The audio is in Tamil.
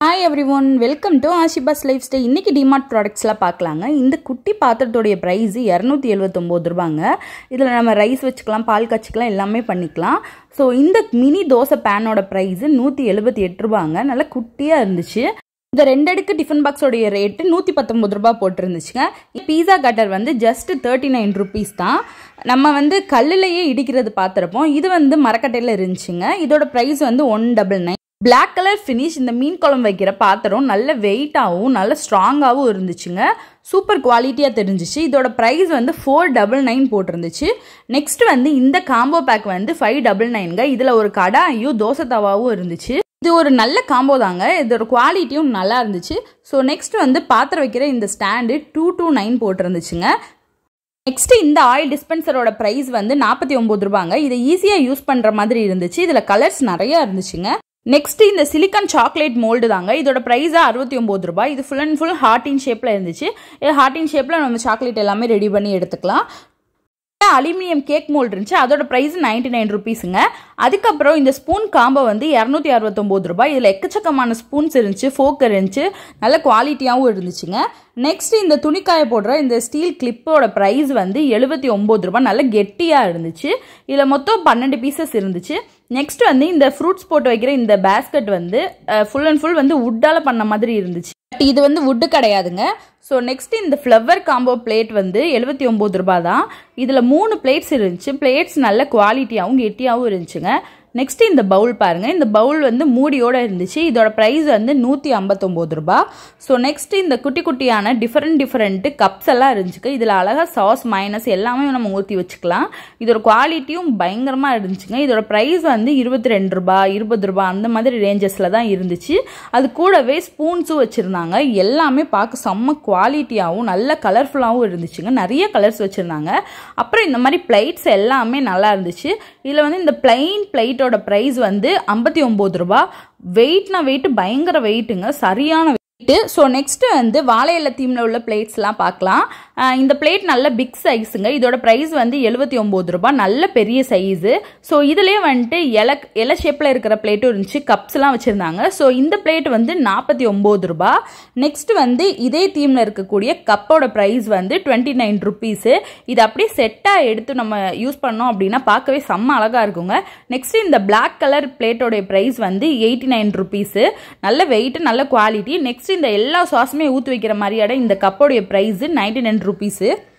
hi everyone welcome to ஆஷிபாஸ் லைஃப் ஸ்டைல் இன்றைக்கி டிமார்ட் ப்ராடக்ட்ஸ்லாம் பார்க்கலாங்க இந்த குட்டி பாத்திரத்தோடைய ப்ரைஸ் இரநூத்தி எழுபத்தொம்போது ரூபாங்க இதில் நம்ம ரைஸ் வச்சுக்கலாம் பால் காய்ச்சிக்கலாம் எல்லாமே பண்ணிக்கலாம் ஸோ இந்த மினி தோசை பேனோட ப்ரைஸு நூற்றி எழுபத்தி எட்டு ரூபாங்க நல்லா குட்டியாக இருந்துச்சு இந்த ரெண்டு அடுக்கு டிஃபன் பாக்ஸோடைய ரேட்டு நூற்றி பத்தொம்பது ரூபா போட்டிருந்துச்சுங்க பீஸா கட்டர் வந்து ஜஸ்ட் தேர்ட்டி நைன் ருபீஸ் தான் நம்ம வந்து கல்லுலையே இடிக்கிறது பார்த்துருப்போம் இது வந்து மரக்கட்டையில் இருந்துச்சுங்க இதோட ப்ரைஸ் வந்து one double nine black colour finish இந்த மீன் குழம்பு வைக்கிற பாத்திரம் நல்ல வெயிட்டாகவும் நல்ல ஸ்ட்ராங்காகவும் இருந்துச்சுங்க சூப்பர் குவாலிட்டியாக தெரிஞ்சிச்சு இதோட ப்ரைஸ் வந்து ஃபோர் டபுள் நைன் போட்டிருந்துச்சு நெக்ஸ்ட் வந்து இந்த காம்போ பேக் வந்து ஃபைவ் டபுள் நைனுங்க இதில் ஒரு கடாயும் தோசை தவாவும் இருந்துச்சு இது ஒரு நல்ல காம்போ தாங்க இதோட குவாலிட்டியும் நல்லா இருந்துச்சு ஸோ நெக்ஸ்ட் வந்து பாத்திரம் வைக்கிற இந்த ஸ்டாண்டு டூ டூ நைன் போட்டிருந்துச்சுங்க நெக்ஸ்ட் இந்த ஆயில் டிஸ்பென்சரோட ப்ரைஸ் வந்து நாற்பத்தி ஒம்பது ரூபாங்க இதை ஈஸியாக யூஸ் பண்ணுற மாதிரி இருந்துச்சு இதில் கலர்ஸ் நிறையா இருந்துச்சுங்க நெக்ஸ்ட் இந்த சிலிக்கான் சாக்லேட் மோல்டு தாங்க இதோட ப்ரைஸா அறுபத்தி ஒம்பது ரூபாய் இது ஃபுல் அண்ட் ஃபுல் ஹார்டின் ஷேப்பில் இருந்துச்சு ஹார்டின் ஷேப்பில் நம்ம சாக்லேட் எல்லாமே ரெடி பண்ணி எடுத்துக்கலாம் அலுமினியம் கேக் மோல்டு இருந்துச்சு அதோட ப்ரைஸ் நைன்டி நைன் ருபீஸுங்க அதுக்கப்புறம் இந்த ஸ்பூன் காம்போ வந்து இரநூத்தி அறுபத்தொம்போது ரூபாய் இதில் எக்கச்சக்கமான ஸ்பூன்ஸ் இருந்துச்சு ஃபோக் இருந்துச்சு நல்ல குவாலிட்டியாகவும் இருந்துச்சுங்க நெக்ஸ்ட் இந்த துணிக்காய போடுற இந்த ஸ்டீல் கிளிப்போட ப்ரைஸ் வந்து எழுபத்தி ஒம்பது ரூபாய் நல்ல கெட்டியாக இருந்துச்சு இதில் மொத்தம் பன்னெண்டு பீசஸ் இருந்துச்சு நெக்ஸ்ட் வந்து இந்த ஃப்ரூட்ஸ் போட்டு வைக்கிற இந்த பேஸ்கெட் வந்து ஃபுல் அண்ட் ஃபுல் வந்து வுட்டால் பண்ண மாதிரி இருந்துச்சு பட் இது வந்து வுட்டு கிடையாதுங்க ஸோ நெக்ஸ்ட் இந்த ஃப்ளவர் காம்போ பிளேட் வந்து எழுபத்தி ஒம்பது ரூபா தான் இதில் மூணு பிளேட்ஸ் இருந்துச்சு பிளேட்ஸ் நல்ல குவாலிட்டியாகவும் கெட்டியாகவும் இருந்துச்சுங்க நெக்ஸ்ட் இந்த பவுல் பாருங்கள் இந்த பவுல் வந்து மூடியோடு இருந்துச்சு இதோட ப்ரைஸ் வந்து நூற்றி ஐம்பத்தொம்போது ரூபா ஸோ நெக்ஸ்ட் இந்த குட்டி குட்டியான டிஃப்ரெண்ட் டிஃப்ரெண்ட்டு கப்ஸ் எல்லாம் இருந்துச்சுங்க இதில் அழகாக சாஸ் மைனஸ் எல்லாமே நம்ம ஊற்றி வச்சுக்கலாம் இதோட குவாலிட்டியும் பயங்கரமாக இருந்துச்சுங்க இதோட ப்ரைஸ் வந்து இருபத்தி ரெண்டு ரூபா இருபது ரூபா அந்த மாதிரி ரேஞ்சஸில் தான் இருந்துச்சு அது கூடவே ஸ்பூன்ஸும் வச்சுருந்தாங்க எல்லாமே பார்க்க செம்ம குவாலிட்டியாகவும் நல்ல கலர்ஃபுல்லாகவும் இருந்துச்சுங்க நிறைய கலர்ஸ் வச்சுருந்தாங்க அப்புறம் இந்த மாதிரி பிளைட்ஸ் எல்லாமே நல்லா இருந்துச்சு இதில் வந்து இந்த பிளைன் பிளைட் பிளேட்டோட ப்ரைஸ் வந்து ஐம்பத்தி ஒம்பது ரூபா வெயிட்னா வெயிட் பயங்கர வெயிட்டுங்க சரியான வெயிட்டு ஸோ நெக்ஸ்ட் வந்து வாழை இலை தீமில் உள்ள பிளேட்ஸ்லாம் பார்க்கலாம் இந்த பிளேட் நல்ல பிக் சைஸுங்க இதோட ப்ரைஸ் வந்து எழுபத்தி ஒம்பது ரூபா நல்ல பெரிய சைஸு ஸோ இதுலேயே வந்துட்டு இலை இலை ஷேப்பில் இருக்கிற பிளேட்டும் இருந்துச்சு கப்ஸ்லாம் வச்சுருந்தாங்க ஸோ இந்த பிளேட் வந்து நாற்பத்தி ஒம்பது ரூபா நெக்ஸ்ட் வந்து இதே தீமில் இருக்கக்கூடிய கப்போட ப்ரைஸ் வந்து டுவெண்ட்டி நைன் ருபீஸு இது அப்படியே செட்டாக எடுத்து நம்ம யூஸ் பண்ணோம் அப்படின்னா பார்க்கவே செம்ம அழகாக இருக்குங்க நெக்ஸ்ட் இந்த பிளாக் கலர் பிளேட்டோடைய ப்ரைஸ் வந்து எயிட்டி நைன் ருபீஸு நல்ல வெயிட் நல்ல குவாலிட்டி நெக்ஸ்ட் இந்த எல்லா சாஸுமே ஊற்றி வைக்கிற மாதிரியான இந்த கப்போடைய ப்ரைஸு நைன்டி நைன் ருபீஸு